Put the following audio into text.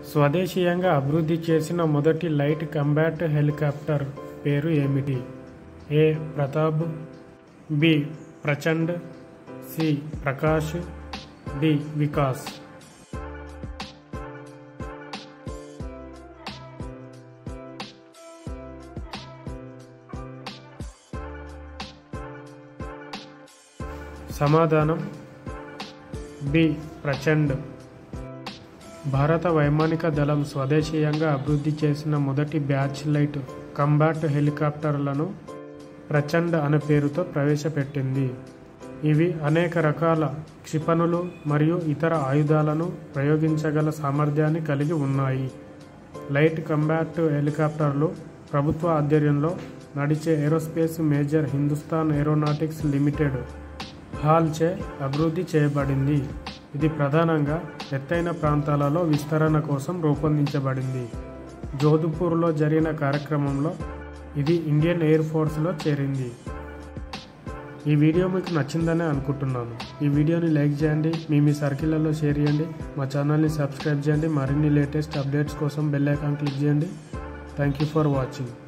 స్వదేశీయంగా అభివృద్ధి చేసిన మొదటి లైట్ కంబాట్ హెలికాప్టర్ పేరు ఏమిటి A Pratap B Prachand C Prakash D Vikas సమాధానం బి ప్రచండ్ భారత వైమానిక దళం స్వదేశీయంగా అభివృద్ధి చేసిన మొదటి బ్యాచ్ లైట్ కంబాట్ హెలికాప్టర్లను ప్రచండ్ అనే పేరుతో ప్రవేశపెట్టింది ఇవి అనేక రకాల క్షిపణులు మరియు ఇతర ఆయుధాలను ప్రయోగించగల సామర్థ్యాన్ని కలిగి ఉన్నాయి లైట్ కంబాట్ హెలికాప్టర్లు ప్రభుత్వ ఆధ్వర్యంలో నడిచే aerospace major Hindustan aeronautics limited హాల్చే అభివృద్ధి చేయబడింది ఇది ప్రధానంగా ఎత్తైన ప్రాంతాలలో విస్తరణ కోసం రూపొందించబడింది జోధ్పూర్లో జరిగిన కార్యక్రమంలో ఇది ఇండియన్ ఎయిర్ ఫోర్స్లో చేరింది ఈ వీడియో మీకు నచ్చిందనే అనుకుంటున్నాను ఈ వీడియోని లైక్ చేయండి మీ మీ సర్కిళ్లలో షేర్ చేయండి మా ఛానల్ని సబ్స్క్రైబ్ చేయండి మరిన్ని లేటెస్ట్ అప్డేట్స్ కోసం బెల్ ఐకాన్ క్లిక్ చేయండి థ్యాంక్ యూ ఫర్ వాచింగ్